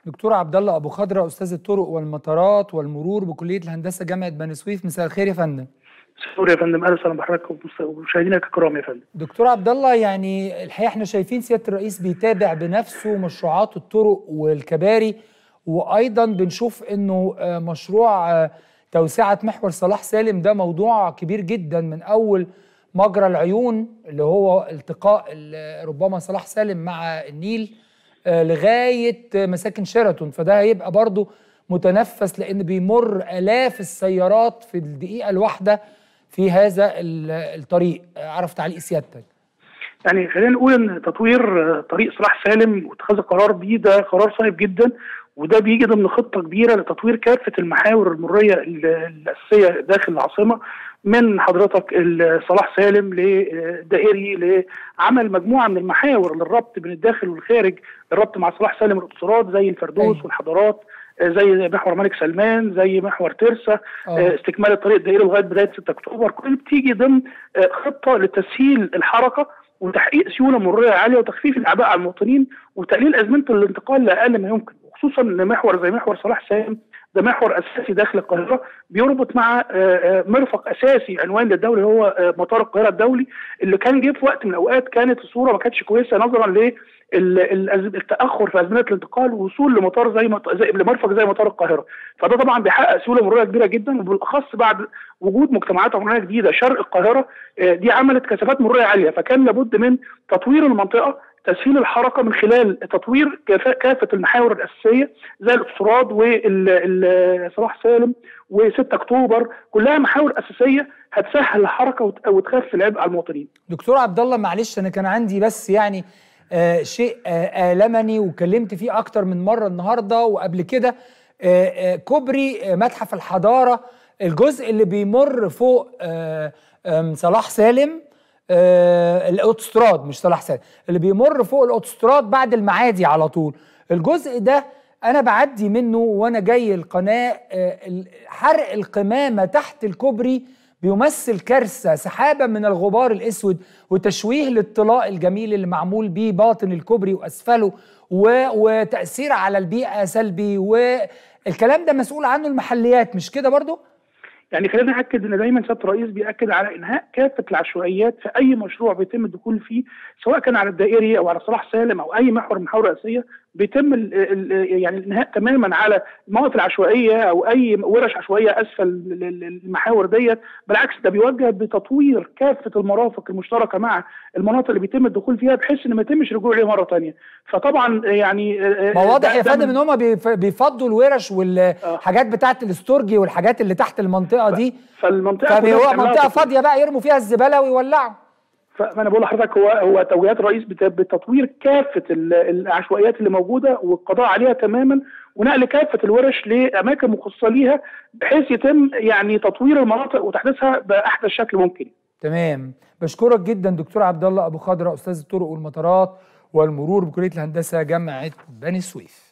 دكتور عبد الله ابو خضره استاذ الطرق والمطارات والمرور بكليه الهندسه جامعه بني سويف مساء الخير يا فندم سوري يا فندم اهلا وسهلا بحضرتك ومشاهدينا الكرام يا فندم دكتور عبد الله يعني الحقيقه احنا شايفين سياده الرئيس بيتابع بنفسه مشروعات الطرق والكباري وايضا بنشوف انه مشروع توسعه محور صلاح سالم ده موضوع كبير جدا من اول مجرى العيون اللي هو التقاء ربما صلاح سالم مع النيل لغايه مساكن شيراتون فده هيبقى برضه متنفس لان بيمر الاف السيارات في الدقيقه الواحده في هذا الطريق عرف تعليق سيادتك يعني خلينا نقول ان تطوير طريق صلاح سالم واتخاذ القرار بيه ده قرار صعب جدا وده بيجي ضمن خطه كبيره لتطوير كافه المحاور المريه الاساسيه داخل العاصمه من حضرتك صلاح سالم لدائري لعمل مجموعه من المحاور للربط بين الداخل والخارج الربط مع صلاح سالم الاقتصاد زي الفردوس أي. والحضارات زي محور ملك سلمان زي محور ترسا أوه. استكمال الطريق الدائري لغايه بدايه 6 اكتوبر كل بتيجي ضمن خطه لتسهيل الحركه وتحقيق سيوله مروريه عاليه وتخفيف الاعباء على المواطنين وتقليل ازمنه الانتقال لاقل ما يمكن خصوصا ان محور زي محور صلاح سالم ده محور اساسي داخل القاهره بيربط مع مرفق اساسي عنوان للدوله هو مطار القاهره الدولي اللي كان جه في وقت من الاوقات كانت الصوره ما كانتش كويسه نظرا ل التاخر في ازمنه الانتقال ووصول لمطار زي, مط... زي لمرفق زي مطار القاهره فده طبعا بيحقق سيوله مروريه كبيره جدا وبالاخص بعد وجود مجتمعات عمرانيه جديده شرق القاهره دي عملت كثافات مروريه عاليه فكان لابد من تطوير المنطقه تسهيل الحركه من خلال تطوير كافه المحاور الاساسيه زي الاقتصاد وصلاح سالم و6 اكتوبر كلها محاور اساسيه هتسهل الحركه وتخفف العبء على المواطنين. دكتور عبد الله معلش انا كان عندي بس يعني آه شيء آه آلمني وكلمت فيه اكتر من مره النهارده وقبل كده آه آه كوبري آه متحف الحضاره الجزء اللي بيمر فوق آه آه صلاح سالم آه الاوتوستراد مش صلاح سالم اللي بيمر فوق الاوتوستراد بعد المعادي على طول الجزء ده انا بعدي منه وانا جاي القناه آه حرق القمامه تحت الكوبري بيمثل كارثه سحابه من الغبار الاسود وتشويه للطلاء الجميل اللي معمول بيه باطن الكوبري واسفله و... وتاثير على البيئه سلبي والكلام ده مسؤول عنه المحليات مش كده برضو؟ يعني خلينا ناكد ان دايما سياده الرئيس بياكد على انهاء كافه العشوائيات في اي مشروع بيتم الدخول فيه سواء كان على الدائري او على صلاح سالم او اي محور من المحاور الرئيسيه بيتم ال ال يعني الانهاء تماما على المواقف العشوائيه او اي ورش عشوائيه اسفل المحاور ديت بالعكس ده بيوجه بتطوير كافه المرافق المشتركه مع المناطق اللي بيتم الدخول فيها بحيث ان ما يتمش رجوع ليها مره ثانيه فطبعا يعني ما واضح يا فندم ان هم بيفضوا الورش والحاجات بتاعه الاستورجي والحاجات اللي تحت المنطقه دي فالمنطقه فهو منطقه فاضيه بقى يرموا فيها الزباله ويولعوا فانا بقول لحضرتك هو هو توجيهات الرئيس بتطوير كافه العشوائيات اللي موجوده والقضاء عليها تماما ونقل كافه الورش لاماكن مخصصه ليها بحيث يتم يعني تطوير المناطق وتحديثها باحدث شكل ممكن. تمام بشكرك جدا دكتور عبد الله ابو خضره استاذ الطرق والمطارات والمرور بكليه الهندسه جامعه بني سويف.